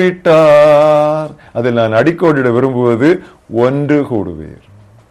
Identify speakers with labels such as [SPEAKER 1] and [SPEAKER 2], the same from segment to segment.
[SPEAKER 1] விட்டார் அதில் நான் அடிக்கோடிட விரும்புவது ஒன்று கூடுவீர்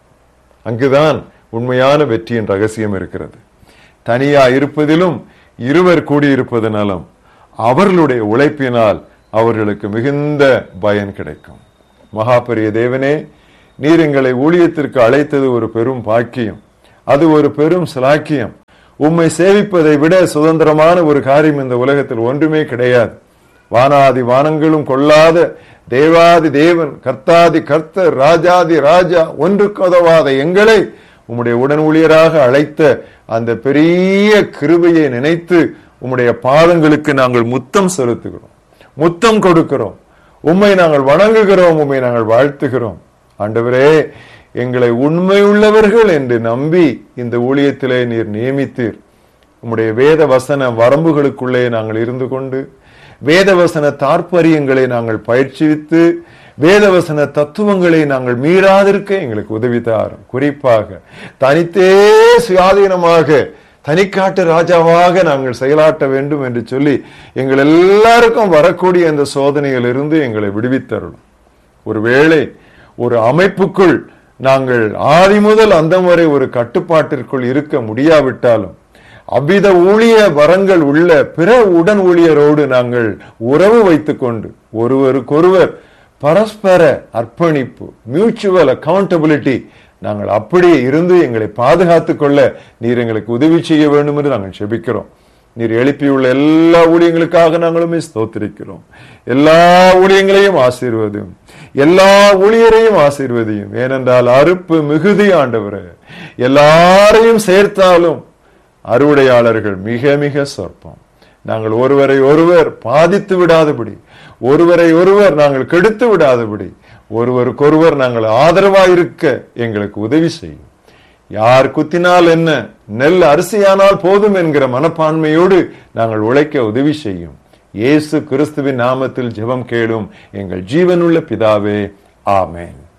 [SPEAKER 1] அங்குதான் உண்மையான வெற்றியின் ரகசியம் இருக்கிறது தனியா இருப்பதிலும் இருவர் கூடியிருப்பதனாலும் அவர்களுடைய உழைப்பினால் அவர்களுக்கு மிகுந்த பயன் கிடைக்கும் மகாபெரிய தேவனே நீர் எங்களை ஊழியத்திற்கு அழைத்தது ஒரு பெரும் பாக்கியம் அது ஒரு பெரும் சிலாக்கியம் உம்மை சேவிப்பதை விட சுதந்திரமான ஒரு காரியம் இந்த உலகத்தில் ஒன்றுமே கிடையாது வானாதி வானங்களும் கொள்ளாத தேவாதி தேவன் கர்த்தாதி கர்த்தர் ராஜாதி ராஜா ஒன்றுக்கு உதவாத எங்களை உம்முடைய உடன் ஊழியராக அழைத்த அந்த பெரிய கிருபையை நினைத்து உம்முடைய பாதங்களுக்கு நாங்கள் முத்தம் செலுத்துகிறோம் முத்தம் கொடுக்கிறோம் உம்மை நாங்கள் வணங்குகிறோம் உம்மை நாங்கள் வாழ்த்துகிறோம் ஆண்டவரே எங்களை உண்மையுள்ளவர்கள் என்று நம்பி இந்த ஊழியத்திலே நீர் நியமித்தீர் உம்முடைய வேத வசன வரம்புகளுக்குள்ளே நாங்கள் இருந்து கொண்டு வேதவசன தாற்பரியங்களை நாங்கள் பயிற்சிவித்து வேதவசன தத்துவங்களை நாங்கள் மீறாதிருக்க எங்களுக்கு உதவி தாரும் குறிப்பாக தனித்தே சுயாதீனமாக தனிக்காட்டு ராஜாவாக நாங்கள் செயலாட்ட வேண்டும் என்று சொல்லி எங்கள் எல்லாருக்கும் வரக்கூடிய இந்த சோதனையிலிருந்து எங்களை விடுவித்தருளும் ஒருவேளை ஒரு அமைப்புக்குள் நாங்கள் ஆதி முதல் அந்த வரை ஒரு கட்டுப்பாட்டிற்குள் இருக்க முடியாவிட்டாலும் அவ்வித ஊழிய வரங்கள் உள்ள பிற உடன் ஊழியரோடு நாங்கள் உறவு வைத்துக் கொண்டு ஒருவருக்கொருவர் பரஸ்பர அர்ப்பணிப்பு மியூச்சுவல் அக்கௌண்டபிலிட்டி நாங்கள் அப்படியே இருந்து எங்களை பாதுகாத்துக் கொள்ள நீர் எங்களுக்கு உதவி செய்ய வேண்டும் என்று நாங்கள் செபிக்கிறோம் நீர் எழுப்பியுள்ள எல்லா ஊழியங்களுக்காக நாங்களுமே ஸ்தோத்திரிக்கிறோம் எல்லா ஊழியங்களையும் ஆசீர்வதும் எல்லா ஊழியரையும் ஆசீர்வதியும் ஏனென்றால் அறுப்பு மிகுதி ஆண்டவரே எல்லாரையும் சேர்த்தாலும் அறுவடையாளர்கள் மிக மிக சொற்பம் நாங்கள் ஒருவரை ஒருவர் பாதித்து விடாதபடி ஒருவரை ஒருவர் நாங்கள் கெடுத்து விடாதபடி ஒருவருக்கொருவர் நாங்கள் ஆதரவாயிருக்க எங்களுக்கு உதவி செய்யும் யார் குத்தினால் என்ன நெல் அரிசியானால் போதும் என்கிற மனப்பான்மையோடு நாங்கள் உழைக்க உதவி செய்யும் இயேசு கிறிஸ்துவின் நாமத்தில் ஜெபம் கேளும் எங்கள் ஜீவனுள்ள பிதாவே ஆமென்